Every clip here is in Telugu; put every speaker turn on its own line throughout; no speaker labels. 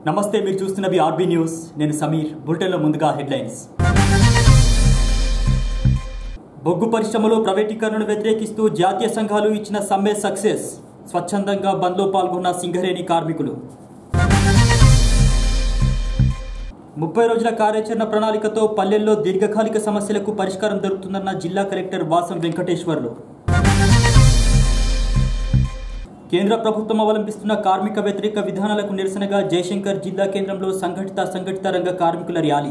నమస్తే మీరు చూస్తున్నవి ఆర్బీ న్యూస్ నేను సమీర్ బులెటిన్లో ముందుగా హెడ్లైన్స్ బొగ్గు పరిశ్రమలో ప్రైవేటీకరణను వ్యతిరేకిస్తూ జాతీయ సంఘాలు ఇచ్చిన సమ్మె సక్సెస్ స్వచ్ఛందంగా బంద్లో పాల్గొన్న సింగరేణి కార్మికులు ముప్పై రోజుల కార్యాచరణ ప్రణాళికతో పల్లెల్లో దీర్ఘకాలిక సమస్యలకు పరిష్కారం దొరుకుతుందన్న జిల్లా కలెక్టర్ వాసం వెంకటేశ్వర్లు కేంద్ర ప్రభుత్వం అవలంబిస్తున్న కార్మిక వ్యతిరేక విధానాలకు నిరసనగా జయశంకర్ జిల్లా కేంద్రంలో సంఘటిత సంఘటిత రంగ కార్మికుల ర్యాలీ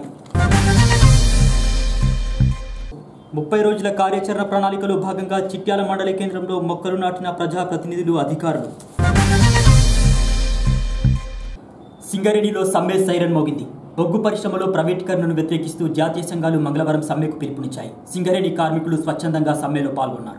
ముప్పై రోజుల కార్యాచరణ ప్రణాళికలో భాగంగా చిట్యాల మండల కేంద్రంలో మొక్కలు నాటిన ప్రజాప్రతినిధులు అధికారులు సింగరేణిలో సమ్మె సైరన్ మోగింది బొగ్గు పరిశ్రమలో ప్రైవేటీకరణను వ్యతిరేకిస్తూ జాతీయ సంఘాలు మంగళవారం సమ్మెకు పిలుపునిచ్చాయి సింగరేణి కార్మికులు స్వచ్ఛందంగా సమ్మెలో పాల్గొన్నారు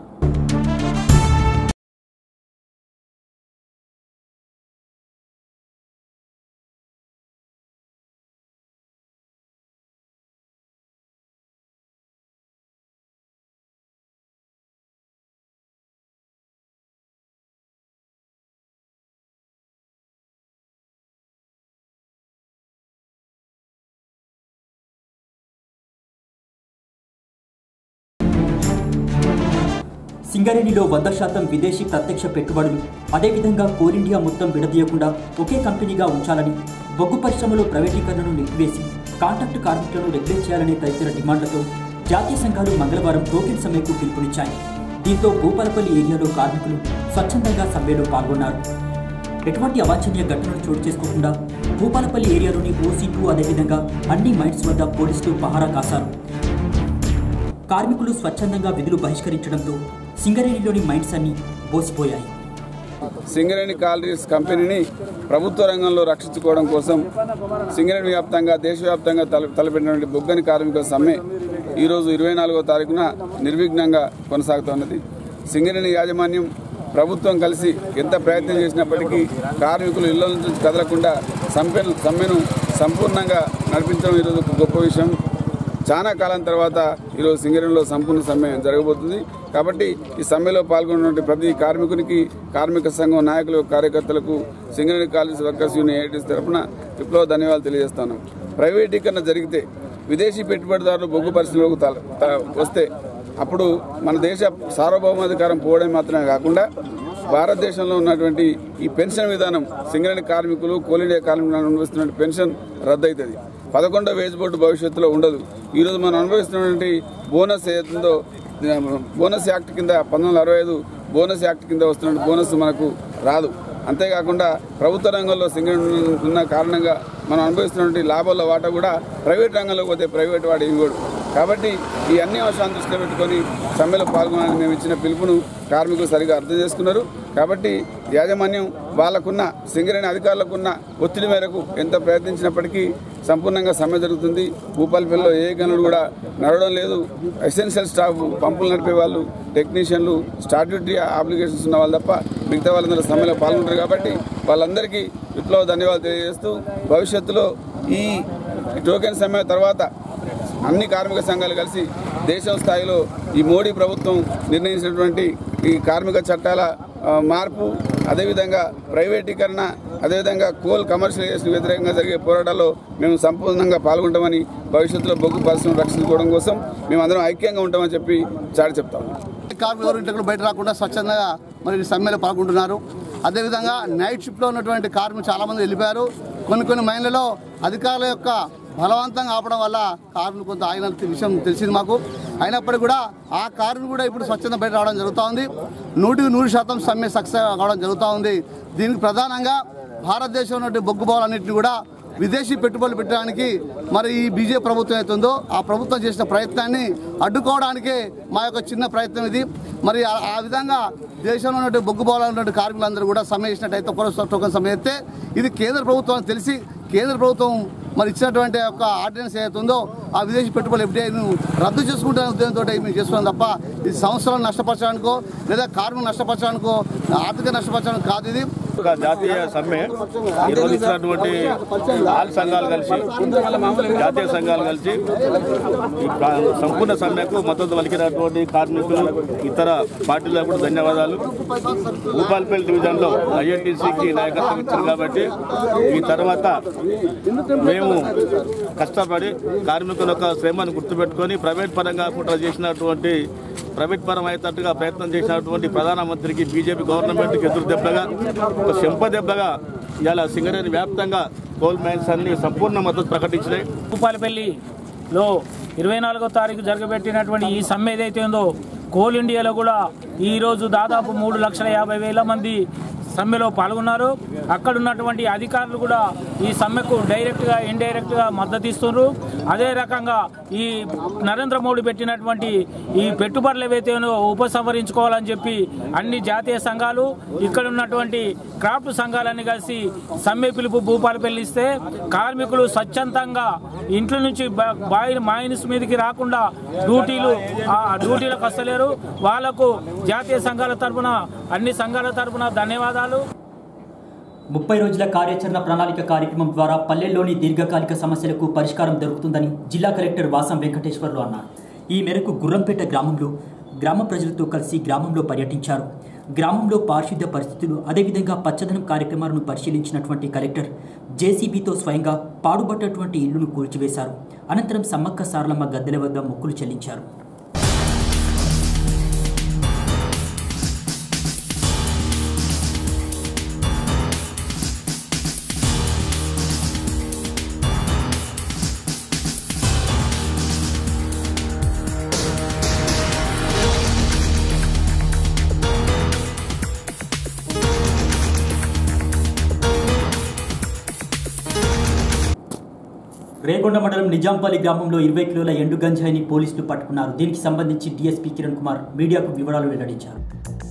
సింగరేణిలో వంద శాతం విదేశీ ప్రత్యక్ష పెట్టుబడులు అదేవిధంగా కోల్ ఇండియా మొత్తం విడదీయకుండా ఒకే కంపెనీగా ఉంచాలని బొగ్గు పరిశ్రమలో ప్రైవేటీకరణను నిలిపివేసి కాంట్రాక్టు కార్మికులను రెగ్యులేట్ చేయాలనే తదితర డిమాండ్లతో జాతీయ సంఘాలు మంగళవారం టోకెన్ సమ్మెకు పిలుపునిచ్చాయి దీంతో భూపాలపల్లి ఏరియాలో కార్మికులు స్వచ్ఛందంగా సమ్మెలో పాల్గొన్నారు ఎటువంటి అవాంఛనీయ ఘటనలు చోటు చేసుకోకుండా భూపాలపల్లి ఏరియాలోని ఓసీ టూ అదేవిధంగా అన్ని మైన్స్ వద్ద పోలీసులు పహారా కాశారు కార్మికులు స్వచ్ఛందంగా విధులు బహిష్కరించడంతో సింగరేణిలోని మైండ్స్ అన్ని బోసిపోయాయి
సింగరేణి కాలరీస్ కంపెనీని ప్రభుత్వ రంగంలో రక్షించుకోవడం కోసం సింగరేణి వ్యాప్తంగా దేశవ్యాప్తంగా తల తలపెట్టినటువంటి బొగ్గని కార్మికుల సమ్మె ఈరోజు ఇరవై నాలుగో తారీఖున నిర్విఘ్నంగా కొనసాగుతున్నది సింగరేణి యాజమాన్యం ప్రభుత్వం కలిసి ఎంత ప్రయత్నం చేసినప్పటికీ కార్మికులు ఇళ్ల నుంచి కదలకుండా సమ్మెను సమ్మెను సంపూర్ణంగా నడిపించడం ఈరోజు ఒక గొప్ప విషయం చాలా కాలం తర్వాత ఈరోజు సింగరేణిలో సంపూర్ణ సమ్మె జరగబోతుంది కాబట్టి ఈ సమ్మెలో పాల్గొన్నటువంటి ప్రతి కార్మికునికి కార్మిక సంఘం నాయకులు కార్యకర్తలకు Singareni college workers union AITUC తరఫున విప్లవ ధన్యవాదాలు తెలియజేస్తాను ప్రైవేటీకరణ జరిగితే విదేశీ పెట్టుబడిదారులు బొగ్గు పరిశ్రమలకు త- త- వస్తే అప్పుడు మన దేశ సార్వభౌమాధికారం పోవడం మాత్రమే కాకుండా భారతదేశంలో ఉన్నటువంటి ఈ పెన్షన్ విధానం సింగరేణి కార్మికులు కోల్ ఇండియా కార్మికులు అనుభవిస్తున్న పెన్షన్ రద్దవుతుంది పదకొండో వేజ్ బోర్డు భవిష్యత్తులో ఉండదు ఈరోజు మనం అనుభవిస్తున్నటువంటి బోనస్ ఏదైతుందో బోనస్ యాక్ట్ కింద పంతొమ్మిది వందల అరవై ఐదు బోనస్ యాక్ట్ కింద వస్తున్న బోనస్ మనకు రాదు అంతేకాకుండా ప్రభుత్వ రంగంలో సింగరేణి ఉన్న కారణంగా మనం అనుభవిస్తున్నటువంటి లాభాల వాటా కూడా ప్రైవేట్ రంగంలోకి పోతే ప్రైవేట్ వాడు ఇవ్వడు కాబట్టి ఈ అన్ని అంశాలను దృష్టిలో పెట్టుకొని సమ్మెలో పాల్గొనాలని మేము ఇచ్చిన పిలుపును కార్మికులు సరిగా అర్థం చేసుకున్నారు కాబట్టి యాజమాన్యం వాళ్ళకున్న సింగరేణి అధికారులకున్న ఒత్తిడి మేరకు ఎంత ప్రయత్నించినప్పటికీ సంపూర్ణంగా సమ్మె జరుగుతుంది భూపాలపల్లిలో ఏ గనులు కూడా నడవడం లేదు ఎసెన్షియల్ స్టాఫ్ పంపులు నడిపే వాళ్ళు టెక్నీషియన్లు స్టాట్యూటరీ అప్లికేషన్స్ ఉన్న వాళ్ళు తప్ప మిగతా వాళ్ళందరూ సమ్మెలో పాల్గొంటారు కాబట్టి వాళ్ళందరికీ విప్లవ ధన్యవాదాలు తెలియజేస్తూ భవిష్యత్తులో ఈ టోకెన్ సమ్మె తర్వాత అన్ని కార్మిక సంఘాలు కలిసి దేశం స్థాయిలో ఈ మోడీ ప్రభుత్వం నిర్ణయించినటువంటి ఈ కార్మిక చట్టాల ఆ, మార్పు అదేవిధంగా ప్రైవేటీకరణ అదేవిధంగా కోల్ కమర్షియలైజేషన్ వ్యతిరేకంగా జరిగే పోరాటాల్లో మేము సంపూర్ణంగా పాల్గొంటామని భవిష్యత్తులో బొగ్గు పరిశ్రమ రక్షించుకోవడం కోసం మేమందరం ఐక్యంగా ఉంటామని చెప్పి చాటి చెప్తాము
కార్మికులు ఎవరు ఇంటికి బయట రాకుండా స్వచ్ఛందంగా మరి ఈ సమ్మెలో పాల్గొంటున్నారు అదేవిధంగా నైట్ షిఫ్ట్లో ఉన్నటువంటి కార్మికులు చాలామంది వెళ్ళిపోయారు కొన్ని కొన్ని మైన్లలో అధికారుల యొక్క బలవంతంగా ఆపడం వల్ల కార్మికులు కొంత ఆగిన విషయం తెలిసింది మాకు అయినప్పటికీ కూడా ఆ కార్మికులు కూడా ఇప్పుడు స్వచ్ఛంద బయట రావడం జరుగుతూ ఉంది నూటికి నూరు శాతం సమ్మె సక్సెస్ కావడం జరుగుతూ ఉంది దీనికి ప్రధానంగా భారతదేశంలో ఉన్నటువంటి బొగ్గు బావులన్నింటినీ కూడా విదేశీ పెట్టుబడులు పెట్టడానికి మరి ఈ బీజేపీ ప్రభుత్వం అవుతుందో ఆ ప్రభుత్వం చేసిన ప్రయత్నాన్ని అడ్డుకోవడానికే మా యొక్క చిన్న ప్రయత్నం ఇది మరి ఆ- ఆ విధంగా దేశంలో ఉన్నటువంటి బొగ్గు బావులు ఉన్నటువంటి కార్మికులందరూ కూడా సమ్మె చేసినట్టయితే ఒకరోజు టోకన్ సమ్మె అయితే ఇది కేంద్ర ప్రభుత్వం తెలిసి కేంద్ర ప్రభుత్వం మరి ఇచ్చినటువంటి యొక్క ఆర్డినెన్స్ ఏదైతుందో ఆ విదేశీ పెట్టుబడులు ఎఫ్డీఐను రద్దు చేసుకుంటున్న ఉద్దేశంతో మేము చేస్తున్నాం తప్ప ఇది సంవత్సరం నష్టపరచడానికో లేదా కార్మికులు నష్టపరచడానికో ఆర్థిక నష్టపరచడానికి కాదు ఇది
ఒక జాతీయ సమ్మె ఈరోజు ఇచ్చినటువంటి ఆల్ సంఘాలు కలిసి జాతీయ సంఘాలు కలిసి ఈ ప్రా- సంపూర్ణ సమ్మెకు మద్దతు పలికినటువంటి కార్మికులు ఇతర పార్టీలకు కూడా ధన్యవాదాలు భూపాల్పల్లి డివిజన్లో ఐఎన్టీసీకి నాయకత్వం ఇచ్చారు కాబట్టి ఈ తర్వాత మేము కష్టపడి కార్మికుల యొక్క శ్రమను గుర్తుపెట్టుకొని ప్రైవేట్ పరంగా కుట్ర చేసినటువంటి ప్రైవేట్ పరం అయ్యేటట్టుగా ప్రయత్నం చేసినటువంటి ప్రధానమంత్రికి బీజేపీ గవర్నమెంట్కి ఎదురు దెబ్బగా ఒక చెంప దెబ్బగా ఇవాళ సింగరేణి వ్యాప్తంగా కోల్ మైన్స్ అన్ని సంపూర్ణ మద్దతు ప్రకటించినాయి
భూపాలపల్లిలో ఇరవై నాలుగో తారీఖు జరగబెట్టినటువంటి ఈ సమ్మె ఏదైతే ఉందో కోల్ ఇండియాలో కూడా ఈరోజు దాదాపు మూడు లక్షల యాభై వేల మంది సమ్మెలో పాల్గొన్నారు అక్కడ ఉన్నటువంటి అధికారులు కూడా ఈ సమ్మెకు డైరెక్ట్గా ఇండైరెక్ట్గా మద్దతు ఇస్తున్నారు అదే రకంగా ఈ నరేంద్ర మోడీ పెట్టినటువంటి ఈ పెట్టుబడులు ఏవైతే ఉన్నాయో ఉపసంహరించుకోవాలని చెప్పి అన్ని జాతీయ సంఘాలు ఇక్కడ ఉన్నటువంటి క్రాఫ్ట్ సంఘాలన్నీ కలిసి సమ్మె పిలుపు భూపాలపల్లి ఇస్తే కార్మికులు స్వచ్ఛందంగా ఇంట్లో నుంచి బ- బాయి మైనస్ మీదకి రాకుండా డ్యూటీలు ఆ డ్యూటీలకు వస్తలేరు వాళ్లకు జాతీయ సంఘాల తరపున అన్ని సంఘాల తరపున ధన్యవాదాలు
ముప్పై రోజుల కార్యాచరణ ప్రణాళిక కార్యక్రమం ద్వారా పల్లెల్లోని దీర్ఘకాలిక సమస్యలకు పరిష్కారం దొరుకుతుందని జిల్లా కలెక్టర్ వాసం వెంకటేశ్వర్లు అన్నారు ఈ మేరకు గుర్రంపేట గ్రామంలో గ్రామ ప్రజలతో కలిసి గ్రామంలో పర్యటించారు గ్రామంలో పారిశుద్ధ్య పరిస్థితులు అదేవిధంగా పచ్చదనం కార్యక్రమాలను పరిశీలించినటువంటి కలెక్టర్ జేసీబీతో స్వయంగా పాడుబడ్డటువంటి ఇల్లును కూల్చివేశారు అనంతరం సమ్మక్క సారలమ్మ గద్దెల వద్ద మొక్కులు చెల్లించారు రేగొండ మండలం నిజాంపల్లి గ్రామంలో ఇరవై కిలోల ఎండు గంజాయిని పోలీసులు పట్టుకున్నారు దీనికి సంబంధించి డీఎస్పీ కిరణ్ కుమార్ మీడియాకు వివరాలు వెల్లడించారు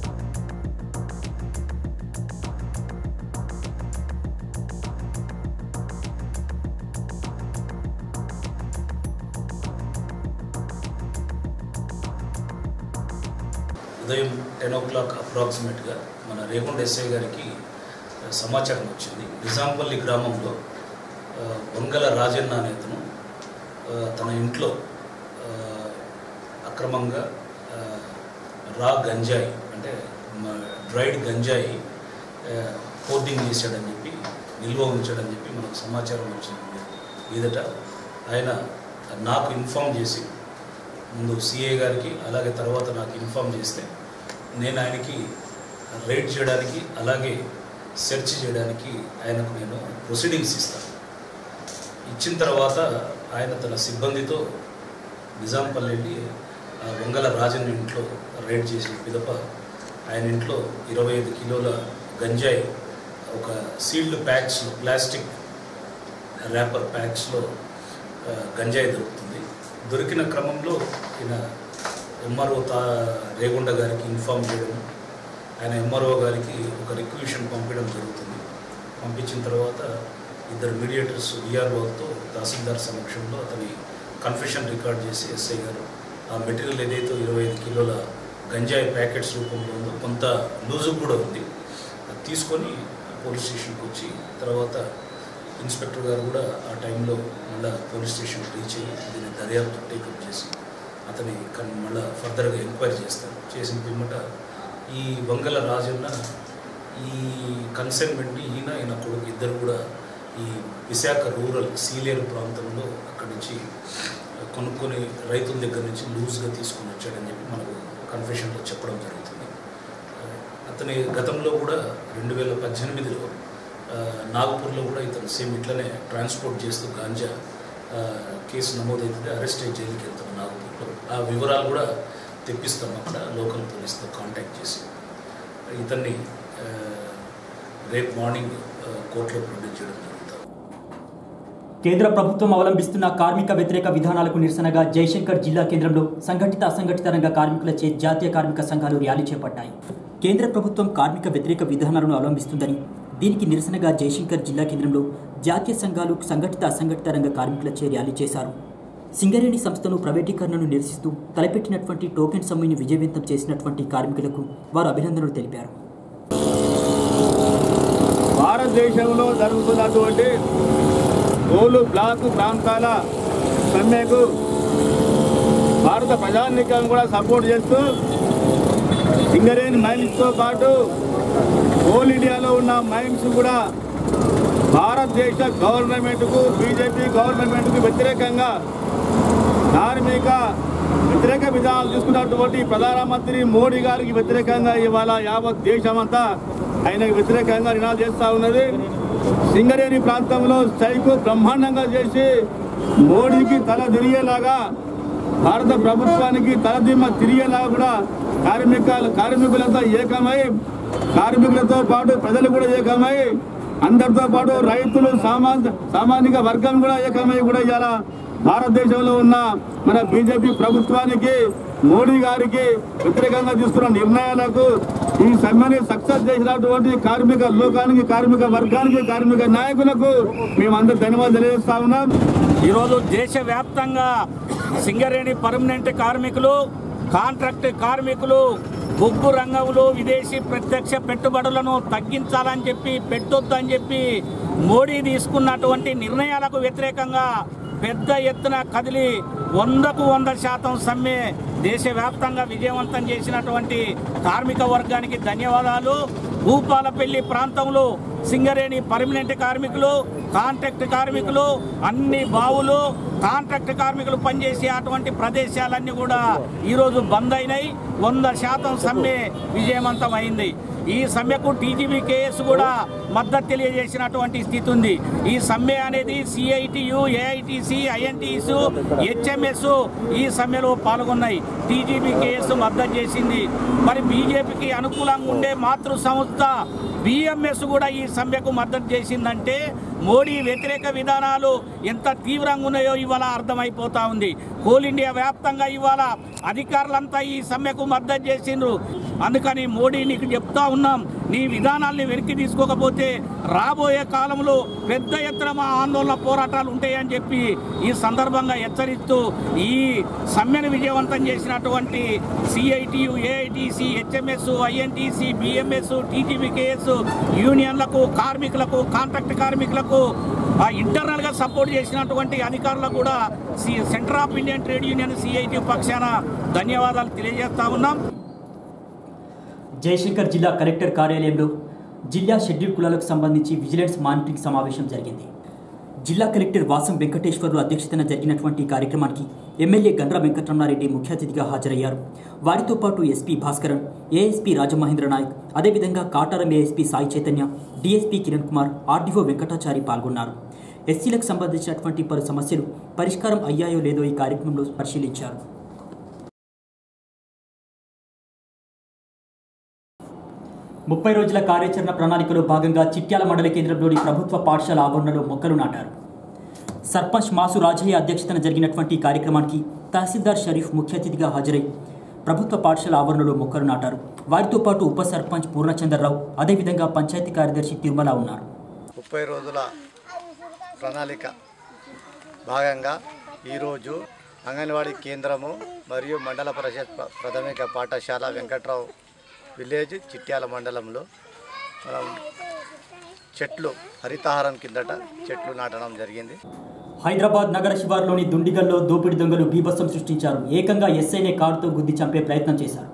ఉదయం టెన్ ఓ క్లాక్ అప్రాక్సిమేట్గా మన రేగుండ ఎస్ఐ గారికి ఆ, సమాచారం వచ్చింది నిజాంపల్లి గ్రామంలో ఆ, వంగల రాజన్న అనే అతను ఆ, తన ఇంట్లో ఆ, అక్రమంగా ఆ, రా గంజాయి అంటే మ- డ్రైడ్ గంజాయి ఆ, హోర్డింగ్ చేశాడని చెప్పి నిల్వ ఉంచాడని చెప్పి మనకు సమాచారం వచ్చింది మీదట ఆయన నాకు ఇన్ఫామ్ చేసి ముందు సిఏ గారికి అలాగే తర్వాత నాకు ఇన్ఫామ్ చేస్తే నేను ఆయనకి రైడ్ చేయడానికి అలాగే సెర్చ్ చేయడానికి ఆయనకు నేను ప్రొసీడింగ్స్ ఇస్తాను ఇచ్చిన తర్వాత ఆయన తన సిబ్బందితో నిజాంపల్లి వెళ్ళి ఆ వంగల రాజన్ ఇంట్లో రైడ్ చేసిన పిదప ఆయన ఇంట్లో ఇరవై ఐదు కిలోల గంజాయి ఒక సీల్డ్ ప్యాక్స్లో ప్లాస్టిక్ ర్యాపర్ ప్యాక్స్లో ఆ, గంజాయి దొరుకుతుంది దొరికిన క్రమంలో ఈయన ఎంఆర్ఓ తా రేగుండ గారికి ఇన్ఫామ్ చేయడం ఆయన ఎంఆర్ఓ గారికి ఒక రిక్విషన్ పంపించడం జరుగుతుంది పంపించిన తర్వాత ఇద్దరు మీడియేటర్స్ విఆర్ఓతో తహసీల్దార్ సమక్షంలో అతని కన్ఫెషన్ రికార్డ్ చేసి ఎస్ఐ గారు ఆ మెటీరియల్ ఏదైతే ఇరవై ఐదు కిలోల గంజాయి ప్యాకెట్స్ రూపంలో ఉందో కొంత లూజు కూడా ఉంది అది తీసుకొని పోలీస్ స్టేషన్కి వచ్చి తర్వాత ఇన్స్పెక్టర్ గారు కూడా ఆ టైంలో మళ్ళీ పోలీస్ స్టేషన్కి రీచ్ అయ్యి దీన్ని దర్యాప్తు టేకప్ చేసి అతని కన్ మళ్ళీ ఫర్దర్గా ఎంక్వైరీ చేస్తారు చేసిన పిమ్మట ఈ వంగల రాజన్న ఈ కన్సైన్మెంట్ని ఈయన ఈయన కొడుకు ఇద్దరు కూడా ఈ విశాఖ రూరల్ సీలేరు ప్రాంతంలో అక్కడి నుంచి కొనుక్కొని రైతుల దగ్గర నుంచి లూజ్గా తీసుకొని వచ్చాడని చెప్పి మనకు కన్ఫెషన్లో చెప్పడం జరుగుతుంది అతని గతంలో కూడా రెండు వేల పద్దెనిమిదిలో ఆ, నాగపూర్లో కూడా ఇతను సేమ్ ఇట్లనే ట్రాన్స్పోర్ట్ చేస్తూ గాంజా ఆ, కేసు నమోదైతే అరెస్ట్ అయ్యి జైలుకి వెళ్తాం నాగపూర్లో ఆ వివరాలు కూడా తెప్పిస్తాం అక్కడ లోకల్ పోలీస్తో కాంటాక్ట్ చేసి ఇతన్ని ఆ, రేపు మార్నింగ్ ఆ, కోర్టులో ప్రొడ్యూస్ చేయడం జరుగుతుంది
కేంద్ర ప్రభుత్వం అవలంబిస్తున్న కార్మిక వ్యతిరేక విధానాలకు నిరసనగా జయశంకర్ జిల్లా కేంద్రంలో సంఘటిత అసంఘటిత రంగ కార్మికులచే జాతీయ కార్మిక సంఘాలు ర్యాలీ చేపట్టాయి కేంద్ర ప్రభుత్వం కార్మిక వ్యతిరేక విధానాలను అవలంబిస్తుందని దీనికి నిరసనగా జయశంకర్ జిల్లా కేంద్రంలో జాతీయ సంఘాలు సంఘటిత అసంఘటిత రంగ కార్మికులచే ర్యాలీ చేశారు సింగరేణి సంస్థను ప్రైవేటీకరణను నిరసిస్తూ తలపెట్టినటువంటి టోకెన్ సమ్మెను విజయవంతం చేసినటువంటి కార్మికులకు వారు అభినందనలు తెలిపారు
భారతదేశంలో జరుగుతున్నటువంటి గోలు బ్లాక్ ప్రాంతాల సమ్మెకు భారత ప్రజానికం కూడా సపోర్ట్ చేస్తూ సింగరేణి మైన్స్తో పాటు కోల్ ఇండియాలో ఉన్న మైన్స్ కూడా భారతదేశ గవర్నమెంట్కు బీజేపీ గవర్నమెంట్కు వ్యతిరేకంగా కార్మిక వ్యతిరేక విధానాలు తీసుకున్నటువంటి ప్రధానమంత్రి మోడీ గారికి వ్యతిరేకంగా ఇవాళ యావత్ దేశమంతా ఆయనకు వ్యతిరేకంగా నినాలు చేస్తూ ఉన్నది సింగరేణి ప్రాంతంలో స్ట్రైక్ బ్రహ్మాండంగా చేసి మోడీకి తల తిరిగేలాగా భారత ప్రభుత్వానికి తలదిమ్మ తిరిగేలాగా కూడా కార్మిక కార్మికులంతా ఏకమై కార్మికులతో పాటు ప్రజలు కూడా ఏకమై అందరితో పాటు రైతులు సామాన్య సామాజిక వర్గం కూడా ఏకమై కూడా ఇవాళ భారతదేశంలో ఉన్న మన బీజేపీ ప్రభుత్వానికి మోడీ గారికి వ్యతిరేకంగా తీసుకున్న నిర్ణయాలకు ఈ సమ్మెని సక్సెస్ చేసినటువంటి కార్మిక లోకానికి కార్మిక వర్గానికి కార్మిక నాయకులకు మేమందరూ ధన్యవాదాలు తెలియజేస్తా ఉన్నాం
ఈరోజు దేశవ్యాప్తంగా సింగరేణి పర్మనెంట్ కార్మికులు కాంట్రాక్ట్ కార్మికులు బొగ్గు రంగంలో విదేశీ ప్రత్యక్ష పెట్టుబడులను తగ్గించాలని చెప్పి పెట్టొద్దని చెప్పి మోడీ తీసుకున్నటువంటి నిర్ణయాలకు వ్యతిరేకంగా పెద్ద ఎత్తున కదిలి వందకు వంద శాతం సమ్మె దేశవ్యాప్తంగా విజయవంతం చేసినటువంటి కార్మిక వర్గానికి ధన్యవాదాలు భూపాలపల్లి ప్రాంతంలో సింగరేణి పర్మనెంట్ కార్మికులు కాంట్రాక్ట్ కార్మికులు అన్ని బావులు కాంట్రాక్ట్ కార్మికులు పనిచేసే అటువంటి ప్రదేశాలన్నీ కూడా ఈరోజు బంద్ అయినాయి వంద శాతం సమ్మె విజయవంతం అయింది ఈ సమ్మెకు టీజీబీ కేఎస్ కూడా మద్దతు తెలియజేసినటువంటి స్థితి ఉంది ఈ సమ్మె అనేది సిఐటియు ఏఐటిసి ఐఎన్టీస్ హెచ్ఎంఎస్ ఈ సమ్మెలో పాల్గొన్నాయి టీజీబీ కేఎస్ మద్దతు చేసింది మరి బీజేపీకి అనుకూలంగా ఉండే మాతృ సంస్థ బిఎంఎస్ కూడా ఈ సమ్మెకు మద్దతు చేసిందంటే మోడీ వ్యతిరేక విధానాలు ఎంత తీవ్రంగా ఉన్నాయో ఇవాళ అర్థమైపోతా ఉంది కోల్ ఇండియా వ్యాప్తంగా ఇవాళ అధికారులంతా ఈ సమ్మెకు మద్దతు చేసిండ్రు అందుకని మోడీ నీకు చెప్తా ఉన్నాం నీ విధానాల్ని వెనక్కి తీసుకోకపోతే రాబోయే కాలంలో పెద్ద ఎత్తున మా ఆందోళన పోరాటాలు ఉంటాయని చెప్పి ఈ సందర్భంగా హెచ్చరిస్తూ ఈ సమ్మెను విజయవంతం చేసినటువంటి CITU AITUC HMS INTUC BMS TGBKS యూనియన్లకు కార్మికులకు కాంట్రాక్ట్ కార్మికులకు ఆ ఇంటర్నల్ గా సపోర్ట్ చేసినటువంటి అధికారులకు కూడా C- centre of Indian trade union CITU పక్షాన ధన్యవాదాలు తెలియజేస్తా ఉన్నాం
జయశంకర్ జిల్లా కలెక్టర్ కార్యాలయంలో జిల్లా షెడ్యూల్ కులాలకు సంబంధించి విజిలెన్స్ మానిటరింగ్ సమావేశం జరిగింది జిల్లా కలెక్టర్ వాసం వెంకటేశ్వర్లు అధ్యక్షతన జరిగినటువంటి ఈ కార్యక్రమానికి ఎమ్మెల్యే గండ్ర వెంకటరమణారెడ్డి ముఖ్య అతిథిగా హాజరయ్యారు వారితో పాటు ఎస్పీ భాస్కరన్ ఏఎస్పీ రాజమహేంద్ర నాయక్ అదేవిధంగా Kataram ASP Sai Chaitanya DSP Kiran Kumar RDO Venkatachari పాల్గొన్నారు ఎస్సీలకు సంబంధించినటువంటి పలు సమస్యలు పరిష్కారం అయ్యాయో లేదో ఈ కార్యక్రమంలో పరిశీలించారు ముప్పై రోజుల కార్యాచరణ ప్రణాళికలో భాగంగా చిట్యాల మండల కేంద్రంలోని ప్రభుత్వ పాఠశాల ఆవరణలో మొక్కలు నాటారు సర్పంచ్ మాసు రాజయ్య అధ్యక్షతన జరిగినటువంటి ఈ కార్యక్రమానికి తహసీల్దార్ షరీఫ్ ముఖ్య అతిథిగా హాజరై ప్రభుత్వ పాఠశాల ఆవరణలో మొక్కలు నాటారు వారితో పాటు ఉప సర్పంచ్ పూర్ణచంద్రరావు అదేవిధంగా పంచాయతీ కార్యదర్శి తిరుమల ఉన్నారు
ముప్పై రోజుల ప్రణాళిక భాగంగా ఈరోజు అంగన్వాడీ కేంద్రము మరియు మండల పరిషత్ ప్ర- ప్రాథమిక పాఠశాల వెంకట్రావు విలేజ్ చిట్యాల మండలంలో మనం చెట్లు హరితహారం కిందట చెట్లు నాటడం జరిగింది
హైదరాబాద్ నగర శివారులోని దుండిగల్లో దోపిడి దొంగలు బీభత్సం సృష్టించారు ఏకంగా ఎస్ఐనే కారుతో గుద్ది చంపే ప్రయత్నం చేశారు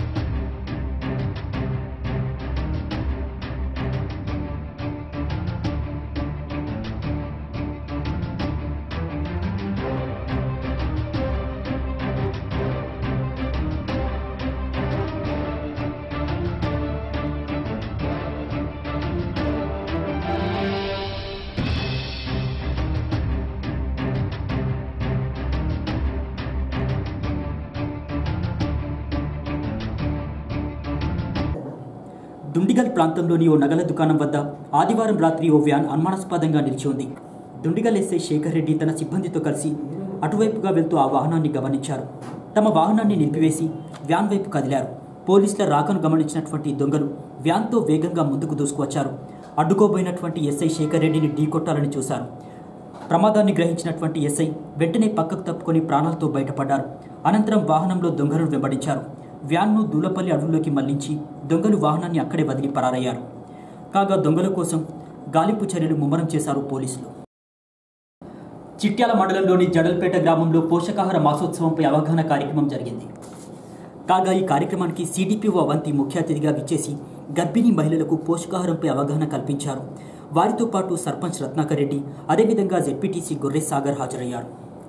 దుండిగల్ ప్రాంతంలోని ఓ నగల దుకాణం వద్ద ఆదివారం రాత్రి ఓ వ్యాన్ అనుమానాస్పదంగా నిలిచి ఉంది దుండిగల్ ఎస్ఐ శేఖర్ రెడ్డి తన సిబ్బందితో కలిసి అటువైపుగా వెళ్తూ ఆ వాహనాన్ని గమనించారు తమ వాహనాన్ని నిలిపివేసి వ్యాన్ వైపు కదిలారు పోలీసుల రాకను గమనించినటువంటి దొంగలు వ్యాన్తో వేగంగా ముందుకు దూసుకువచ్చారు అడ్డుకోబోయినటువంటి ఎస్ఐ శేఖర్ రెడ్డిని ఢీకొట్టాలని చూశారు ప్రమాదాన్ని గ్రహించినటువంటి ఎస్ఐ వెంటనే పక్కకు తప్పుకొని ప్రాణాలతో బయటపడ్డారు అనంతరం వాహనంలో దొంగలను వెంబడించారు వ్యాన్ను దూలపల్లి అడవుల్లోకి మళ్లించి దొంగలు వాహనాన్ని అక్కడే వదిలి పరారయ్యారు కాగా దొంగల కోసం గాలింపు చర్యలు ముమ్మరం చేశారు పోలీసులు చిట్యాల మండలంలోని జడల్పేట గ్రామంలో పోషకాహార మాసోత్సవంపై అవగాహన కార్యక్రమం జరిగింది కాగా ఈ కార్యక్రమానికి సిడిపిఓ అవంతి ముఖ్య అతిథిగా విచ్చేసి గర్భిణీ మహిళలకు పోషకాహారంపై అవగాహన కల్పించారు వారితో పాటు సర్పంచ్ రత్నాకర్ రెడ్డి అదేవిధంగా జెడ్పీటీసీ గొర్రె సాగర్ హాజరయ్యారు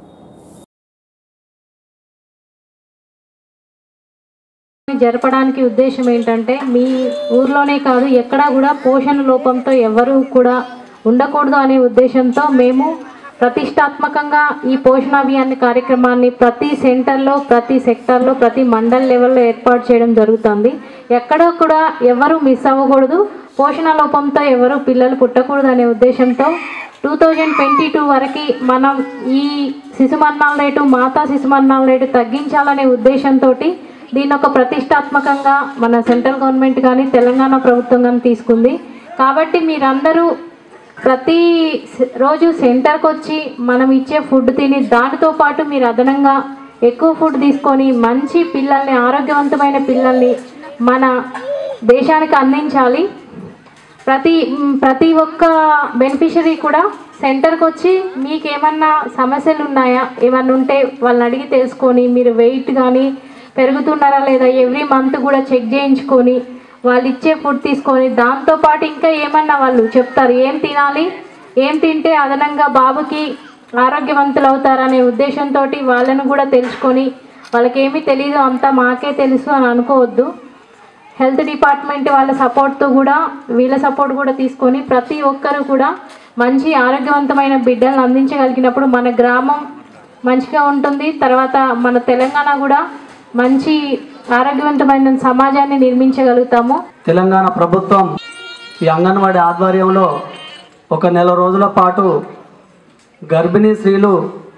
జరపడానికి ఉద్దేశం ఏంటంటే మీ ఊర్లోనే కాదు ఎక్కడా కూడా పోషణ లోపంతో ఎవరు కూడా ఉండకూడదు అనే ఉద్దేశంతో మేము ప్రతిష్టాత్మకంగా ఈ పోషణ అభియాన్ కార్యక్రమాన్ని ప్రతి సెంటర్లో ప్రతి సెక్టార్లో ప్రతి మండల్ లెవెల్లో ఏర్పాటు చేయడం జరుగుతుంది ఎక్కడో కూడా ఎవరు మిస్ అవ్వకూడదు పోషణ లోపంతో ఎవరు పిల్లలు పుట్టకూడదు అనే ఉద్దేశంతో టూ థౌజండ్ ట్వంటీ టూ వరకు మనం ఈ శిశు మరణాల రేటు మాతా శిశు మరణాల రేటు తగ్గించాలనే ఉద్దేశంతో దీన్ని ఒక ప్రతిష్టాత్మకంగా మన సెంట్రల్ గవర్నమెంట్ కానీ తెలంగాణ ప్రభుత్వం కానీ తీసుకుంది కాబట్టి మీరందరూ ప్రతి స- రోజు సెంటర్కి వచ్చి మనం ఇచ్చే ఫుడ్ తిని దానితో పాటు మీరు అదనంగా ఎక్కువ ఫుడ్ తీసుకొని మంచి పిల్లల్ని ఆరోగ్యవంతమైన పిల్లల్ని మన దేశానికి అందించాలి ప్రతి మ్, ప్రతి ఒక్క బెనిఫిషరీ కూడా సెంటర్కి వచ్చి మీకు ఏమన్నా సమస్యలు ఉన్నాయా ఏమన్నా ఉంటే వాళ్ళని అడిగి తెలుసుకొని మీరు వెయిట్ కానీ పెరుగుతున్నారా లేదా ఎవ్రీ మంత్ కూడా చెక్ చేయించుకొని వాళ్ళు ఇచ్చే ఫుడ్ తీసుకొని దాంతోపాటు ఇంకా ఏమన్నా వాళ్ళు చెప్తారు ఏం తినాలి ఏం తింటే అదనంగా బాబుకి ఆరోగ్యవంతులు అవుతారనే ఉద్దేశంతో వాళ్ళను కూడా తెలుసుకొని వాళ్ళకి ఏమీ తెలియదు అంతా మాకే తెలుసు అని అనుకోవద్దు హెల్త్ డిపార్ట్మెంట్ వాళ్ళ సపోర్ట్తో కూడా వీళ్ళ సపోర్ట్ కూడా తీసుకొని ప్రతి ఒక్కరు కూడా మంచి ఆరోగ్యవంతమైన బిడ్డలను అందించగలిగినప్పుడు మన గ్రామం మంచిగా ఉంటుంది తర్వాత మన తెలంగాణ కూడా మంచి ఆరోగ్యవంతమైన సమాజాన్ని నిర్మించగలుగుతాము
తెలంగాణ ప్రభుత్వం ఈ అంగన్వాడీ ఆధ్వర్యంలో ఒక నెల రోజుల పాటు గర్భిణీ స్త్రీలు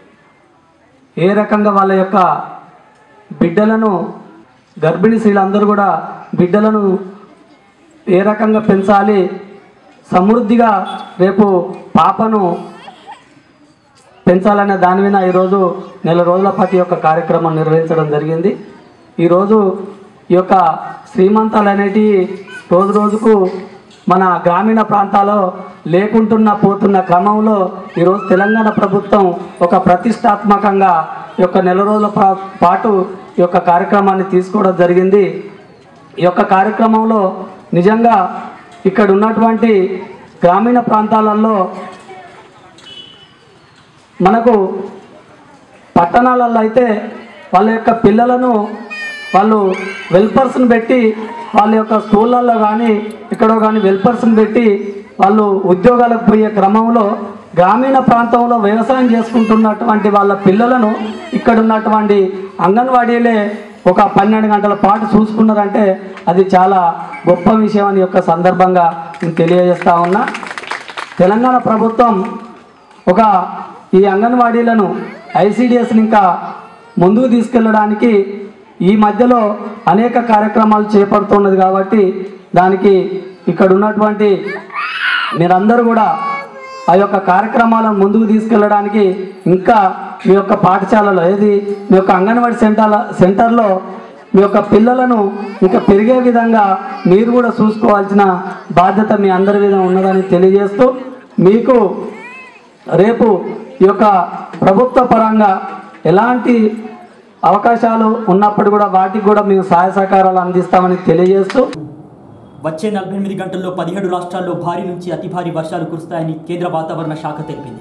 ఏ రకంగా వాళ్ళ యొక్క బిడ్డలను గర్భిణీ స్త్రీలందరూ కూడా బిడ్డలను ఏ రకంగా పెంచాలి సమృద్ధిగా రేపు పాపను పెంచాలనే దాని మీద ఈరోజు నెల రోజుల పాటు ఈ యొక్క కార్యక్రమం నిర్వహించడం జరిగింది ఈరోజు ఈ యొక్క శ్రీమంతాలు అనేటివి రోజు రోజుకు మన గ్రామీణ ప్రాంతాల్లో లేకుంటున్న పోతున్న క్రమంలో ఈరోజు తెలంగాణ ప్రభుత్వం ఒక ప్రతిష్టాత్మకంగా ఈ యొక్క నెల రోజుల పా- పాటు ఈ యొక్క కార్యక్రమాన్ని తీసుకోవడం జరిగింది ఈ యొక్క కార్యక్రమంలో నిజంగా ఇక్కడ ఉన్నటువంటి గ్రామీణ ప్రాంతాలలో మనకు పట్టణాలలో అయితే వాళ్ళ యొక్క పిల్లలను వాళ్ళు వెల్పర్స్ని పెట్టి వాళ్ళ యొక్క స్కూళ్ళల్లో కానీ ఎక్కడో కానీ వెల్పర్స్ని పెట్టి వాళ్ళు ఉద్యోగాలకు పోయే క్రమంలో గ్రామీణ ప్రాంతంలో వ్యవసాయం చేసుకుంటున్నటువంటి వాళ్ళ పిల్లలను ఇక్కడ ఉన్నటువంటి అంగన్వాడీలే ఒక పన్నెండు గంటల పాటు చూసుకున్నారంటే అది చాలా గొప్ప విషయం అని యొక్క సందర్భంగా నేను తెలియజేస్తా ఉన్నా తెలంగాణ ప్రభుత్వం ఒక ఈ అంగన్వాడీలను ఐసిడిఎస్ని ఇంకా ముందుకు తీసుకెళ్ళడానికి ఈ మధ్యలో అనేక కార్యక్రమాలు చేపడుతున్నది కాబట్టి దానికి ఇక్కడ ఉన్నటువంటి మీరందరూ కూడా ఆ యొక్క కార్యక్రమాలను ముందుకు తీసుకెళ్ళడానికి ఇంకా మీ యొక్క పాఠశాలలో ఏది మీ యొక్క అంగన్వాడీ సెంటర్ సెంటర్లో మీ యొక్క పిల్లలను ఇంకా పెరిగే విధంగా మీరు కూడా చూసుకోవాల్సిన బాధ్యత మీ అందరి మీద ఉన్నదని తెలియజేస్తూ మీకు రేపు ఈ యొక్క ప్రభుత్వ పరంగా ఎలాంటి అవకాశాలు ఉన్నప్పుడు కూడా వాటికి కూడా మేము సహాయ సహకారాలు అందిస్తామని తెలియజేస్తూ
వచ్చే నలభై ఎనిమిది గంటల్లో పదిహేడు రాష్ట్రాల్లో భారీ నుంచి అతి భారీ వర్షాలు కురుస్తాయని కేంద్ర వాతావరణ శాఖ తెలిపింది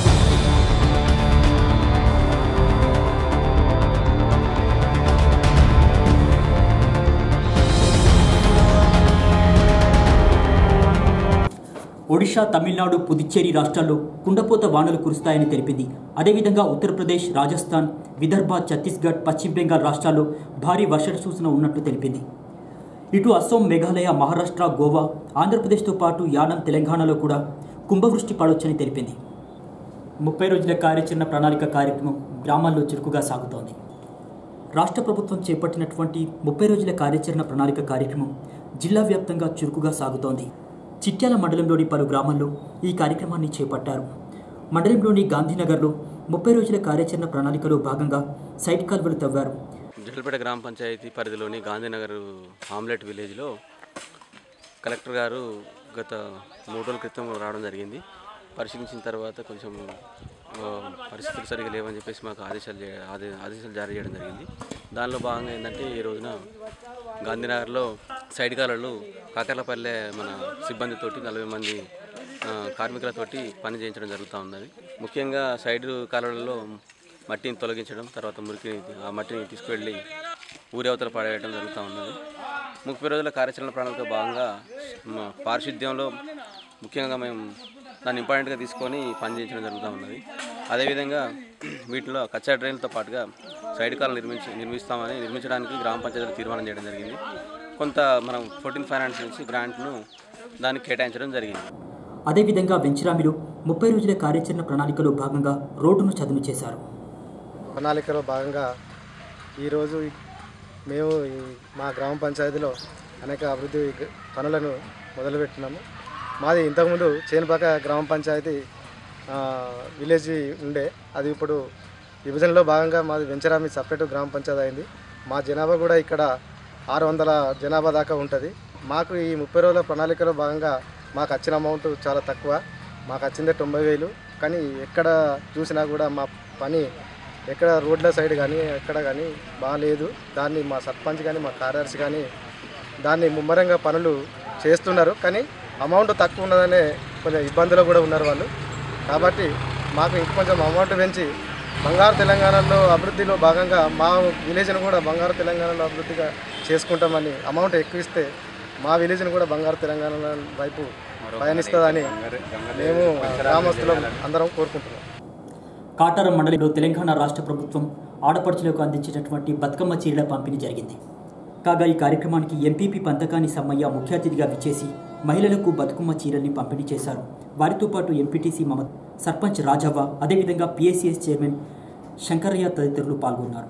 ఒడిషా తమిళనాడు పుదుచ్చేరి రాష్ట్రాల్లో కుండపోత వానలు కురుస్తాయని తెలిపింది అదేవిధంగా ఉత్తరప్రదేశ్ రాజస్థాన్ విదర్భ ఛత్తీస్గఢ్ పశ్చిమ బెంగాల్ రాష్ట్రాల్లో భారీ వర్ష సూచన ఉన్నట్టు తెలిపింది ఇటు అస్సోం మేఘాలయ మహారాష్ట్ర గోవా ఆంధ్రప్రదేశ్తో పాటు యానం తెలంగాణలో కూడా కుంభవృష్టి పడవచ్చని తెలిపింది ముప్పై రోజుల కార్యాచరణ ప్రణాళిక కార్యక్రమం గ్రామాల్లో చురుకుగా సాగుతోంది రాష్ట్ర ప్రభుత్వం చేపట్టినటువంటి ముప్పై రోజుల కార్యాచరణ ప్రణాళిక కార్యక్రమం జిల్లా వ్యాప్తంగా చురుకుగా సాగుతోంది చిట్యాల మండలంలోని పలు గ్రామాల్లో ఈ కార్యక్రమాన్ని చేపట్టారు మండలంలోని గాంధీనగర్లో ముప్పై రోజుల కార్యాచరణ ప్రణాళికలో భాగంగా సైట్ కాల్వలు తవ్వారు
జల్పేట గ్రామ పంచాయతీ పరిధిలోని గాంధీనగర్ ఆమ్లెట్ విలేజ్లో కలెక్టర్ గారు గత మూడు రోజుల క్రితం రావడం జరిగింది పరిశీలించిన తర్వాత కొంచెం ఆ, పరిస్థితులు సరిగా లేవని చెప్పేసి మాకు ఆదేశాలు చే- ఆదే ఆదేశాలు జారీ చేయడం జరిగింది దానిలో భాగంగా ఏంటంటే ఈ రోజున గాంధీనగర్లో సైడ్ కాలర్లు కాకర్లపల్లె మన సిబ్బందితోటి నలభై మంది ఆ, కార్మికులతోటి పని చేయించడం జరుగుతూ ఉన్నది ముఖ్యంగా సైడ్ కాలువలలో మట్టిని తొలగించడం తర్వాత మురికిని ఆ మట్టిని తీసుకువెళ్ళి ఊరి అవతల పడేయడం జరుగుతూ ఉన్నది ముప్పై రోజుల కార్యాచరణ ప్రణాళిక భాగంగా మా పారిశుద్ధ్యంలో ముఖ్యంగా మేము దాన్ని ఇంపార్టెంట్గా తీసుకొని పని చేయించడం జరుగుతూ ఉన్నది అదేవిధంగా వీటిలో కచ్చా డ్రైన్లతో పాటుగా సైడ్ కాలు నిర్మించి నిర్మిస్తామని నిర్మించడానికి గ్రామ పంచాయతీలు తీర్మానం చేయడం జరిగింది కొంత మనం ఫోర్టీన్ ఫైనాన్స్ నుంచి గ్రాంట్ను దానికి కేటాయించడం జరిగింది
అదేవిధంగా వెంచరామిలో ముప్పై రోజుల కార్యాచరణ ప్రణాళికలో భాగంగా రోడ్డును చదును చేశారు
ప్రణాళికలో భాగంగా ఈరోజు ఈ- మేము ఈ మా గ్రామ పంచాయతీలో అనేక అభివృద్ధి గ- పనులను మొదలుపెట్టినాము మాది ఇంతకుముందు చేనుపాక గ్రామ పంచాయతీ ఆ, విలేజ్ ఉండే అది ఇప్పుడు విభజనలో భాగంగా మాది వెంచరామి సపరేట్ గ్రామ పంచాయతీ అయింది మా జనాభా కూడా ఇక్కడ ఆరు వందల జనాభా దాకా ఉంటుంది మాకు ఈ ముప్పై రోజుల ప్రణాళికలో భాగంగా మాకు వచ్చిన అమౌంట్ చాలా తక్కువ మాకు వచ్చిందే తొంభై వేలు కానీ ఎక్కడ చూసినా కూడా మా పని ఎక్కడ రోడ్ల సైడ్ కానీ ఎక్కడ కానీ బాగాలేదు దాన్ని మా సర్పంచ్ కానీ మా కార్యదర్శి కానీ దాన్ని ముమ్మరంగా పనులు చేస్తున్నారు కానీ అమౌంట్ తక్కువ ఉన్నదనే కొంచెం ఇబ్బందులు కూడా ఉన్నారు వాళ్ళు కాబట్టి మాకు ఇంకొంచెం అమౌంట్ పెంచి బంగారు తెలంగాణలో అభివృద్ధిలో భాగంగా మా విలేజ్ను కూడా బంగారు తెలంగాణలో అభివృద్ధిగా చేసుకుంటామని అమౌంట్ ఎక్కువ ఇస్తే మా విలేజ్ను కూడా బంగారు తెలంగాణ వైపు పయనిస్తుందని మేము గ్రామస్తులం అందరం కోరుకుంటున్నాం
కాటారం మండలిలో తెలంగాణ రాష్ట్ర ప్రభుత్వం ఆడపడుచులకు అందించేటటువంటి బతుకమ్మ చీరల పంపిణీ జరిగింది కాగా ఈ కార్యక్రమానికి ఎంపీపీ పంతకాని సమ్మయ్య ముఖ్య అతిథిగా విచ్చేసి మహిళలకు బతుకమ్మ చీరల్ని పంపిణీ చేశారు వారితో పాటు ఎంపీటీసీ మమత్ సర్పంచ్ రాజవ్వ అదేవిధంగా పిఎస్సిఎస్ చైర్మన్ శంకరయ్య తదితరులు పాల్గొన్నారు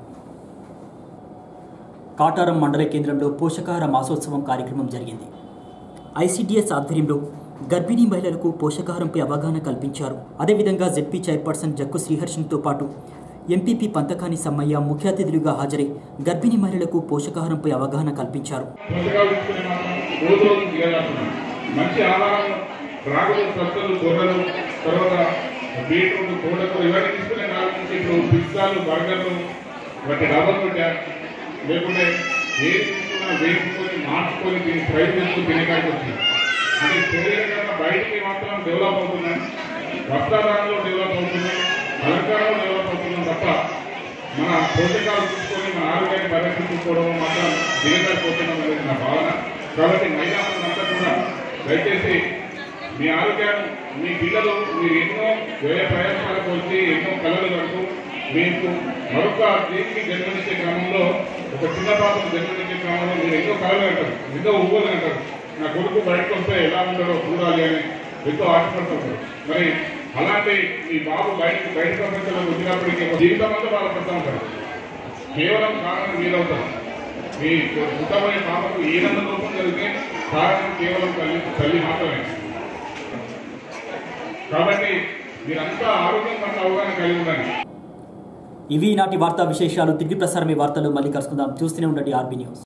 కాటారం మండల కేంద్రంలో పోషకాహార మాసోత్సవం కార్యక్రమం జరిగింది ఐసీడీఎస్ ఆధ్వర్యంలో గర్భిణీ మహిళలకు పోషకాహారంపై అవగాహన కల్పించారు అదేవిధంగా జెడ్పీ చైర్పర్సన్ జక్కు శ్రీహర్షన్తో పాటు ఎంపీపీ పంతకాని సమ్మయ్య ముఖ్య అతిథులుగా హాజరై గర్భిణీ మహిళలకు పోషకాహారంపై అవగాహన కల్పించారు
పోషకాలు తీసుకుని మాత్రం రోజు రోజు దిగజారుతున్నాం మంచి ఆహారం రాగులు సత్తలు గొర్రెలు తర్వాత బీట్రూట్ తోటకూర ఇవన్నీ తీసుకునే కాలం నుంచి ఇప్పుడు పిజ్జాలు బర్గర్లు వాటి డబల్ రొట్టె లేకుంటే ఏది తీసుకున్నా వేసుకొని మార్చుకొని దీన్ని ఫ్రై చేసుకొని తినేకాడికి వచ్చింది అంటే శరీరంగా బయటికి మాత్రం డెవలప్ అవుతున్నాయి వస్త్రధారణలో డెవలప్ అవుతున్నాయి అలంకారంలో డెవలప్ అవుతున్నాం తప్ప మన పోషకాలు చూసుకొని మన ఆరోగ్యాన్ని పరిరక్షించుకోవడం మాత్రం దిగజారిపోతున్నాం అనేది నా భావన కాబట్టి మహిళలంతా కూడా దయచేసి మీ ఆరోగ్యాన్ని మీ పిల్లలు మీరు ఎన్నో వ్యయ ప్రయాసాలకు వచ్చి ఎన్నో కళలు కడుతూ మీకు మరొక దీనికి జన్మనిచ్చే క్రమంలో ఒక చిన్న పాపను జన్మనిచ్చే క్రమంలో మీరు ఎన్నో కళలు అంటారు ఎన్నో ఊహలు అంటారు నా కొడుకు బయటకు వస్తే ఎలా ఉంటారో చూడాలి అని ఎంతో ఆశపడుతుంటారు మరి అలాంటి మీ బాబు బయట బయట ప్రపంచంలో వచ్చినప్పటికీ ఒక జీవితం అంతా బాధపడుతూ ఉంటారు కేవలం కారణం మీరవుతారు మీ పుట్టబోయే పాపకు ఏదన్నా లోపం జరిగితే కారణం కేవలం తల్లి తల్లి మాత్రమే కాబట్టి మీరంతా ఆరోగ్యం పట్ల అవగాహన కలిగి ఉండండి
ఇవి నాటి వార్తా విశేషాలు తిరిగి ప్రసారమే వార్తలు మళ్ళీ కలుసుకుందాం చూస్తూనే ఉండండి ఆర్బీ న్యూస్